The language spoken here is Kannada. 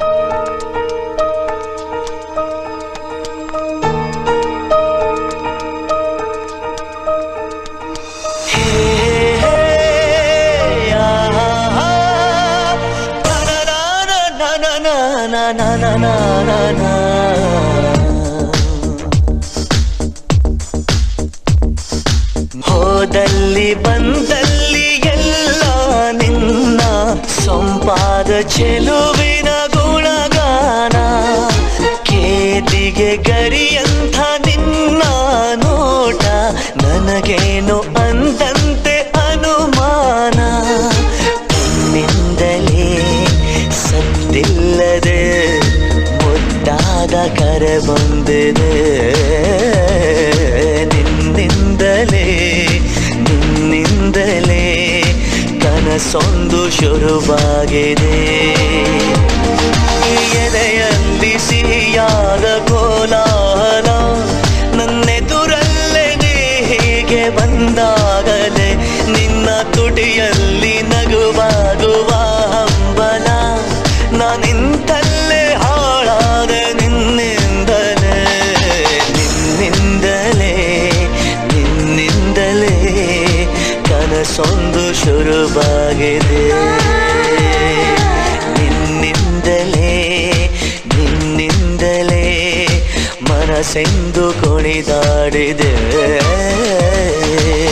ಹೋದಲ್ಲಿ ಬಂದಲ್ಲಿ ಎಲ್ಲ ನಿನ್ನ ಸೊಂಪಾದ ಚೆಲುವಿನ ಗುಣಗಾನ ಕೇದಿಗೆ ಗರಿಯಂಥ ನಿನ್ನ ನೋಟ ನನಗೇನು ಅಂದಂತೆ ಅನುಮಾನ ನಿಂದಲೇ ಸತ್ತಿಲ್ಲದೆ ಮುದ್ದಾದ ಕರೆ ಬಂದಿದೆ ನಿನ್ನಿಂದಲೇ ನಿನ್ನಿಂದಲೇ ಕನಸೊಂದು ಶುರುವಾಗಿದೆ ಎದೆಯಲ್ಲಿ ಸಿಹಿಯಾದ ಕೋಲಾಹಲ ನನ್ನೆದುರಲ್ಲೇ ನೀ ಹೀಗೆ ಬಂದಾಗಲೇ ನಿನ್ನ ತುಟಿಯಲ್ಲಿ ನಗುವಾಗುವ ಹಂಬಲ ನಾನಿಂತಲ್ಲೇ ಹಾಳಾದ ನಿನ್ನಿಂದಲೇ ನಿನ್ನಿಂದಲೇ ನಿನ್ನಿಂದಲೇ ಕನಸೊಂದು ಶುರುವಾಗಿದೆ ನಿನ್ನಿಂದಲೇ ನಿನ್ನಿಂದಲೇ ಮನಸ್ಸೆಂದು ಕುಣಿದಾಡಿದೆ